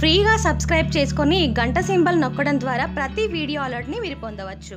ఫ్రీగా సబ్స్క్రైబ్ చేసుకొని గంట సింబల్ నొక్కడం ద్వారా ప్రతి వీడియో అలర్ట్ని మీరు పొందవచ్చు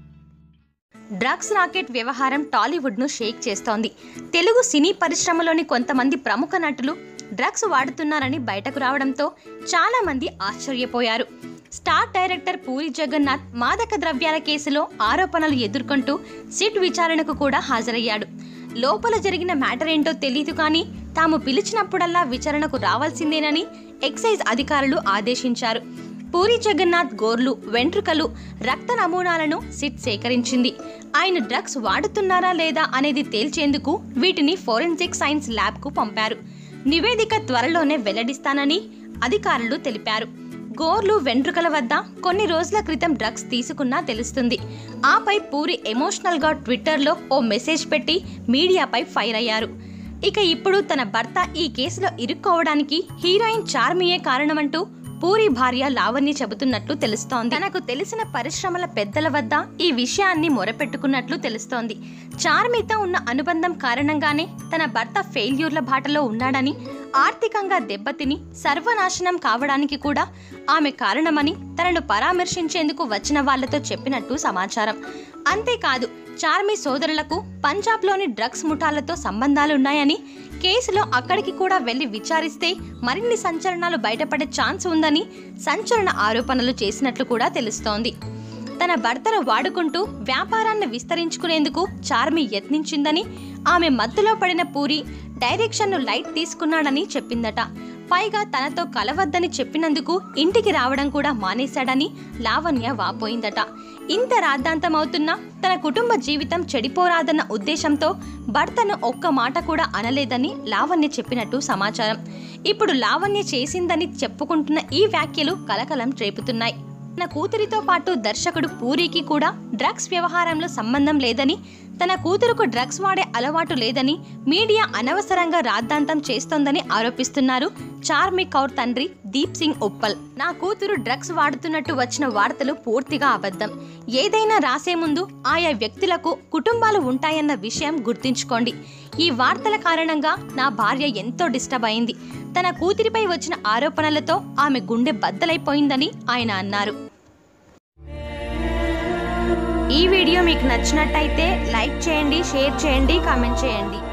డ్రగ్స్ రాకెట్ వ్యవహారం టాలీవుడ్ను షేక్ చేస్తోంది తెలుగు సినీ పరిశ్రమలోని కొంతమంది ప్రముఖ నటులు డ్రగ్స్ వాడుతున్నారని బయటకు రావడంతో చాలామంది ఆశ్చర్యపోయారు స్టార్ డైరెక్టర్ పూరి జగన్నాథ్ మాదక ద్రవ్యాల కేసులో ఆరోపణలు ఎదుర్కొంటూ సిట్ విచారణకు కూడా హాజరయ్యాడు లోపల జరిగిన మ్యాటర్ ఏంటో తెలియదు కానీ తాము పిలిచినప్పుడల్లా విచారణకు రావాల్సిందేనని ఎక్సైజ్ అధికారులు ఆదేశించారు పూరి జగన్నాథ్ గోర్లు వెంట్రుకలు రక్త నమూనాలను సిట్ సేకరించింది ఆయన డ్రగ్స్ వాడుతున్నారా లేదా అనేది తేల్చేందుకు వీటిని ఫోరెన్సిక్ సైన్స్ ల్యాబ్కు పంపారు నివేదిక త్వరలోనే వెల్లడిస్తానని అధికారులు తెలిపారు గోర్లు వెంట్రుకల వద్ద కొన్ని రోజుల క్రితం డ్రగ్స్ తీసుకున్నా తెలుస్తుంది ఆపై పూరి ఎమోషనల్గా ట్విట్టర్లో ఓ మెసేజ్ పెట్టి మీడియాపై ఫైర్ అయ్యారు ఇక ఇప్పుడు తన భర్త ఈ కేసులో ఇరుక్కోవడానికి హీరోయిన్ చార్మియే కారణమంటూ పూరి భార్య లావణ్య చెబుతున్నట్లు తెలుస్తోంది తనకు తెలిసిన పరిశ్రమల పెద్దల వద్ద ఈ విషయాన్ని మొరపెట్టుకున్నట్లు తెలుస్తోంది చార్మితో ఉన్న అనుబంధం కారణంగానే తన భర్త ఫెయిల్యూర్ల బాటలో ఉన్నాడని ఆర్థికంగా దెబ్బతిని సర్వనాశనం కావడానికి కూడా ఆమె కారణమని తనను పరామర్శించేందుకు వచ్చిన వాళ్లతో చెప్పినట్టు సమాచారం అంతేకాదు చార్మి సోదరులకు పంజాబ్లోని డ్రగ్స్ ముఠాలతో సంబంధాలున్నాయని కేసులో అక్కడికి కూడా వెళ్లి విచారిస్తే మరిన్ని సంచలనాలు బయటపడే ఛాన్స్ ఉందని సంచలన ఆరోపణలు చేసినట్లు కూడా తెలుస్తోంది తన భర్తను వాడుకుంటూ వ్యాపారాన్ని విస్తరించుకునేందుకు చార్మి యత్నించిందని ఆమె మత్తులో పడిన పూరి డైరెక్షన్ను లైట్ తీసుకున్నాడని చెప్పిందట పైగా తనతో కలవద్దని చెప్పినందుకు ఇంటికి రావడం కూడా మానేశాడని లావణ్య వాపోయిందట ఇంత రాద్ధాంతమవుతున్నా తన కుటుంబ జీవితం చెడిపోరాదన్న ఉద్దేశంతో భర్తను ఒక్క మాట కూడా అనలేదని లావణ్య చెప్పినట్టు సమాచారం ఇప్పుడు లావణ్య చేసిందని చెప్పుకుంటున్న ఈ వ్యాఖ్యలు కలకలం రేపుతున్నాయి తన కూతురితో పాటు దర్శకుడు పూరికి కూడా డ్రగ్స్ వ్యవహారంలో సంబంధం లేదని తన కూతురుకు డ్రగ్స్ వాడే అలవాటు లేదని మీడియా అనవసరంగా రాద్ధాంతం చేస్తోందని ఆరోపిస్తున్నారు చార్మి కౌర్ తండ్రి దీప్ సింగ్ ఉప్పల్ నా కూతురు డ్రగ్స్ వాడుతున్నట్టు వచ్చిన వార్తలు పూర్తిగా అబద్ధం ఏదైనా రాసే ముందు ఆయా వ్యక్తులకు కుటుంబాలు ఉంటాయన్న విషయం గుర్తుంచుకోండి ఈ వార్తల కారణంగా నా భార్య ఎంతో డిస్టర్బ్ అయింది తన కూతురిపై వచ్చిన ఆరోపణలతో ఆమె గుండె బద్దలైపోయిందని ఆయన అన్నారు ఈ వీడియో మీకు నచ్చినట్టయితే లైక్ చేయండి షేర్ చేయండి కామెంట్ చేయండి